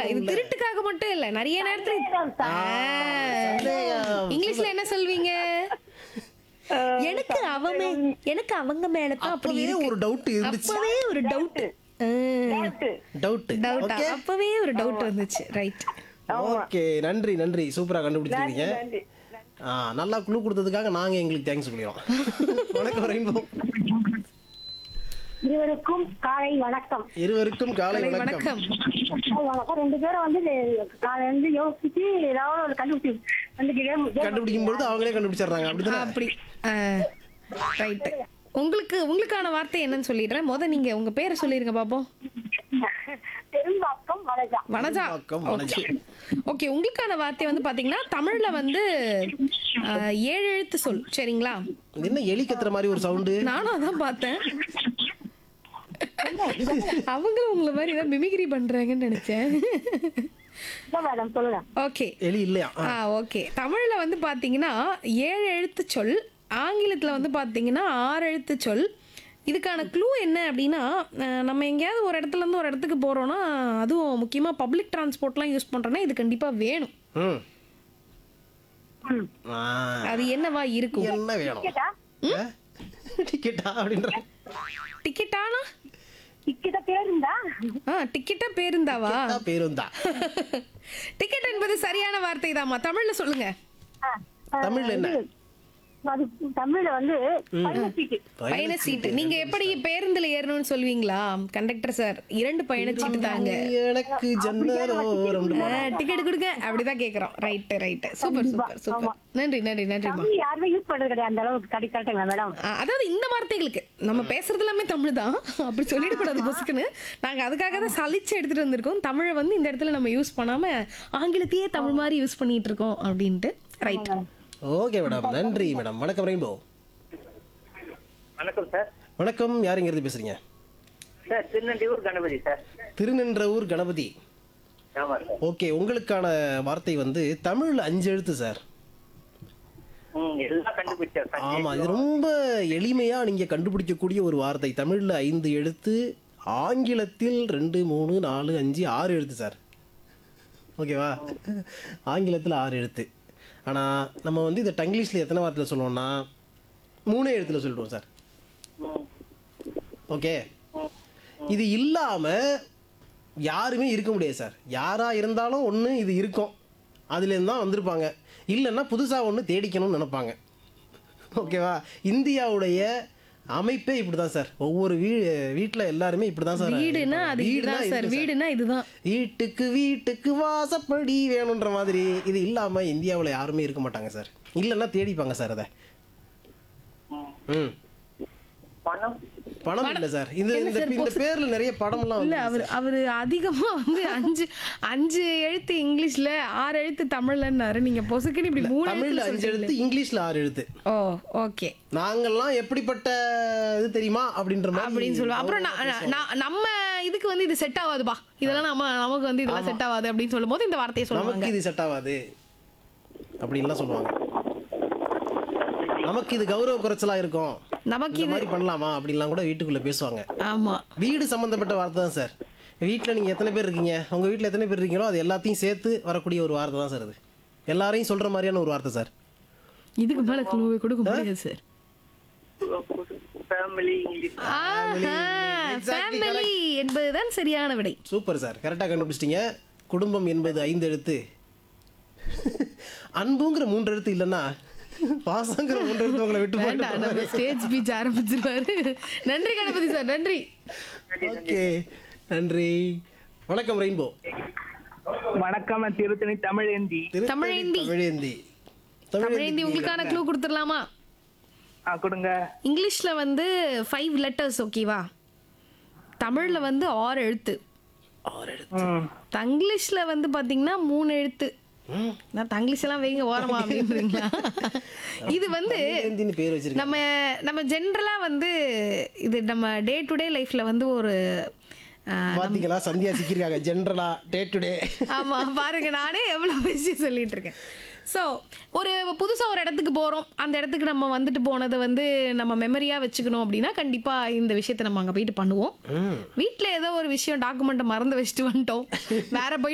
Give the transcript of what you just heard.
இது திருட்டுக்காக மட்டும் இல்ல நிறைய நேரத்துல ஆ. சந்தேகம். இங்கிலீஷ்ல என்ன சொல்வீங்க எனக்கு அவங்க எனக்கு அவங்க மேலதான் அப்படி அப்பவே இருக்கு. ஒரு டவுட் இருந்துச்சு அப்பவே ஒரு டவுட் டவுட் டவுட் அப்பவே ஒரு டவுட் வந்துச்சு ரைட் ஓகே நன்றி நன்றி சூப்பரா கண்டுபிடிச்சிருக்கீங்க ஆ நல்லா குழு கொடுத்ததுக்காக நாங்க எங்களுக்கு தேங்க்ஸ் சொல்லிடுறோம் வணக்கம் ரெயின்போ இருவருக்கும் காலை வணக்கம் இருவருக்கும் காலை வணக்கம் வணக்கம் காலை வணக்கம் ரெண்டு பேரும் வந்து காலை வந்து யோசிச்சு ஏதாவது ஒரு கண்டுபிடி வந்து game- game கண்டுபிடிக்கும் பொழுது அவங்களே கண்டுபிடிச்சிடுறாங்க அப்படிதானே அப்படி ரைட் உங்களுக்கு உங்களுக்கான வார்த்தை என்னன்னு சொல்லிடுறேன் முத நீங்க உங்க பேரை சொல்லிருங்க பாப்போம் பெரும்பாக்கம் வளஜா வனஜா பெரும்பாக்கம் வனஜா. ஓகே உங்களுக்கான வார்த்தை வந்து பாத்தீங்கன்னா தமிழ்ல வந்து அஹ், ஏழு எழுத்து சொல் சரிங்களா இது என்ன எலி கத்துற மாதிரி ஒரு சவுண்டு நானும் அதான் பார்த்தேன் அவங்களும் உங்களை மாதிரி ஏதாவது மிமிக்ரி பண்றாங்கன்னு நினைச்சேன் இல்ல மேடம் சொல்லுங்க ஓகே எலி இல்லையா ஆ, ஆ ஓகே தமிழ்ல வந்து பாத்தீங்கன்னா ஏழு எழுத்து சொல் ஆங்கிலத்துல வந்து பாத்தீங்கன்னா ஆறு எழுத்து சொல் இதுக்கான க்ளூ என்ன அப்படின்னா அஹ், நம்ம எங்கேயாவது ஒரு இடத்துல இருந்து ஒரு இடத்துக்கு போறோம்னா அதுவும் முக்கியமா பப்ளிக் டிரான்ஸ்போர்ட்லாம் யூஸ் பண்றோம்னா இது கண்டிப்பா வேணும் ம் ம். ஆ, அது என்னவா இருக்கும் என்ன வேணும் டிக்கெட்டா டிக்கெட்டா அப்படின்ற டிக்கெட்டானா டிக்கெட்டா பேருந்தா ஆ டிக்கெட்டா பேருந்தாவா பேரும் தான் டிக்கெட் என்பது சரியான வார்த்தை தாமா தமிழ்ல சொல்லுங்க ஆ, ஆ, தமிழ்ல என்ன? இது, அது தமிழ்ல வந்து பயண சீட்டு பயண சீட்டு நீங்க எப்படி பேருந்துல ஏறணும்னு சொல்வீங்களா கண்டக்டர் சார் இரண்டு பயணச்சீட்டு தாங்க எனக்கு ஜன்னரோரம் டிக்கெட் கொடுங்க அப்படிதான் கேக்குறோம் right right super super super நன்றி நன்றி நன்றிமா தமிழ் யாருமே யூஸ் பண்றது கிடையாது அந்த அளவுக்கு கரெக்ட் கரெக்டுங்களா மேடம் அதாவது இந்த வார்த்தைகளுக்கு நம்ம பேசுறது எல்லாமே தமிழ் தான் அப்படி சொல்லிடக்கூடாது பொசுக்குன்னு நாங்க அதுக்காக தான் சலிச்சு எடுத்துட்டு வந்திருக்கோம் தமிழை வந்து இந்த இடத்துல நம்ம யூஸ் பண்ணாம ஆங்கிலத்தையே தமிழ் மாதிரி யூஸ் பண்ணிட்டு இருக்கோம் அப்படின்ட்டு ரைட் ஓகே மேடம் நன்றி மேடம் வணக்கம் ரெயின்போ வணக்கம் சார் வணக்கம் யாருங்கிறது பேசுறீங்க சார் திருநெல்வேலூர் கணபதி சார் திருநின்றவூர் கணபதி ஆமாம் சார் ஓகே உங்களுக்கான வார்த்தை வந்து தமிழ்ல அஞ்சு எழுத்து சார் ம் எல்லாம் கண்டுபிடிச்சார் சார் ஆமா இது ரொம்ப எளிமையா நீங்க கண்டுபிடிக்கக்கூடிய ஒரு வார்த்தை தமிழ்ல ஐந்து எழுத்து ஆங்கிலத்தில் ரெண்டு மூணு நாலு அஞ்சு ஆறு எழுத்து சார் ஓகேவா ஆங்கிலத்தில் ஆறு எழுத்து ஆனால் நம்ம வந்து இதை டங்கிலீஷில் எத்தனை வார்த்தையில் சொல்லுவோம்னா மூணே எழுத்துல சொல்லிடுவோம் சார் ம். ஓகே இது இல்லாமல் யாருமே இருக்க முடியாது சார் யாராக இருந்தாலும் ஒன்று இது இருக்கும் அதுலேருந்து தான் வந்திருப்பாங்க இல்லைன்னா புதுசாக ஒன்று தேடிக்கணும்னு நினைப்பாங்க ஓகேவா இந்தியாவுடைய அமைப்பே இப்படி தான் சார் ஒவ்வொரு வீ வீட்டில் எல்லாருமே இப்படி தான் சார் வீடுனா அது வீடுனா இதுதான் சார் இதுதான் வீடுனா இதுதான் வீட்டுக்கு வீட்டுக்கு வாசப்படி வேணுன்ற மாதிரி இது இல்லாம இந்தியாவுல யாருமே இருக்க மாட்டாங்க சார் இல்லைன்னா தேடிப்பாங்க சார் அதை ம். ம் பணம் பணம் இல்லை சார் இது இந்த இந்த பேர்ல நிறைய படம்லாம் இல்ல வந்து அவர் அவரு அதிகமா வந்து அஞ்சு அஞ்சு எழுத்து இங்கிலீஷ்ல ஆறு எழுத்து தமிழ்லன்னாரு நீங்க பொசுக்குன்னு இப்படி மூணு தமிழ்ல எழுத்துல அஞ்சு சொல்லிட்டீங்களே. எழுத்து இங்கிலீஷ்ல ஆறு எழுத்து ஓ ஓகே நாங்கெல்லாம் எப்படிப்பட்ட இது தெரியுமா அப்படின்ற மாதிரி அப்படின்னு சொல்லுவேன் அப்புறம் நான் நான் நம்ம இதுக்கு வந்து இது செட் ஆகாதுப்பா இதெல்லாம் நம்ம நமக்கு வந்து இதெல்லாம் செட் ஆகாது அப்படின்னு சொல்லும்போது இந்த வார்த்தையை சொல்லுவாங்க நமக்கு இது செட் ஆகாது அப்படின்லாம் சொல்லுவாங்க நமக்கு இது கௌரவ குறைச்சலா இருக்கும் நமக்கு இந்த இது மாதிரி பண்ணலாமா அப்படின்லாம் கூட வீட்டுக்குள்ள பேசுவாங்க ஆமா வீடு சம்பந்தப்பட்ட வார்த்தை தான் சார் வீட்டில் நீங்கள் எத்தனை பேர் இருக்கீங்க உங்கள் வீட்டில் எத்தனை பேர் இருக்கீங்களோ அது எல்லாத்தையும் சேர்த்து வரக்கூடிய ஒரு வார்த்தை தான் சார் அது எல்லாரையும் சொல்கிற மாதிரியான ஒரு வார்த்தை சார் இதுக்கு மேல குழுவை கொடுக்க முடியாது சார் ஃபேமிலி இங்கிலீஷ் ஃபேமிலி என்பதுதான் சரியான விடை சூப்பர் சார் கரெக்டாக கண்டுபிடிச்சிட்டீங்க குடும்பம் என்பது ஐந்து எழுத்து அன்புங்கிற மூன்று எழுத்து இல்லைன்னா பாசங்கிற மூன்று எழுத்து உங்களை விட்டு வேண்டாம் நம்ம போயிட்டு ஸ்டேஜ் ஸ்பீச் ஆரம்பிச்சிருவாரு நன்றி கணபதி சார் நன்றி ஓகே நன்றி வணக்கம் ரெயின்போ வணக்கம் நான் திருத்தணி தமிழேந்தி திருத்தணி தமிழேந்தி. தமிழேந்தி தமிழேந்தி உங்களுக்கான க்ளூ கொடுத்துடலாமா ஆ கொடுங்க இங்கிலீஷ்ல வந்து ஃபைவ் லெட்டர்ஸ் ஓகேவா தமிழ்ல வந்து ஆறு எழுத்து ஆறு எழுத்து ம் தங்கிலீஷ்ல வந்து பாத்தீங்கன்னா மூணு எழுத்து நான் தங்கிலீஷ் எல்லாம் வைங்க ஓரமா அப்படின்றீங்களா இது வந்து தமிழேந்தின்னு பேர் வச்சிருக்கேன் நம்ம நம்ம ஜென்ரலா வந்து இது நம்ம டே டு டே லைஃப்ல வந்து ஒரு ஆஹ், பாத்தீங்களா சந்தியா சிக்கிருக்காங்க ஜென்ரலா டே டு டே ஆமா பாருங்க நானே எவ்வளவு விஷயம் சொல்லிட்டு இருக்கேன் ஸோ ஒரு புதுசாக ஒரு இடத்துக்கு போகிறோம் அந்த இடத்துக்கு நம்ம வந்துட்டு போனதை வந்து நம்ம மெமரியாக வச்சுக்கணும் அப்படின்னா கண்டிப்பாக இந்த விஷயத்தை நம்ம அங்கே போயிட்டு பண்ணுவோம் வீட்டில் ஏதோ ஒரு விஷயம் டாக்குமெண்ட்டை மறந்து வச்சுட்டு வந்துட்டோம் வேற போயிட்டு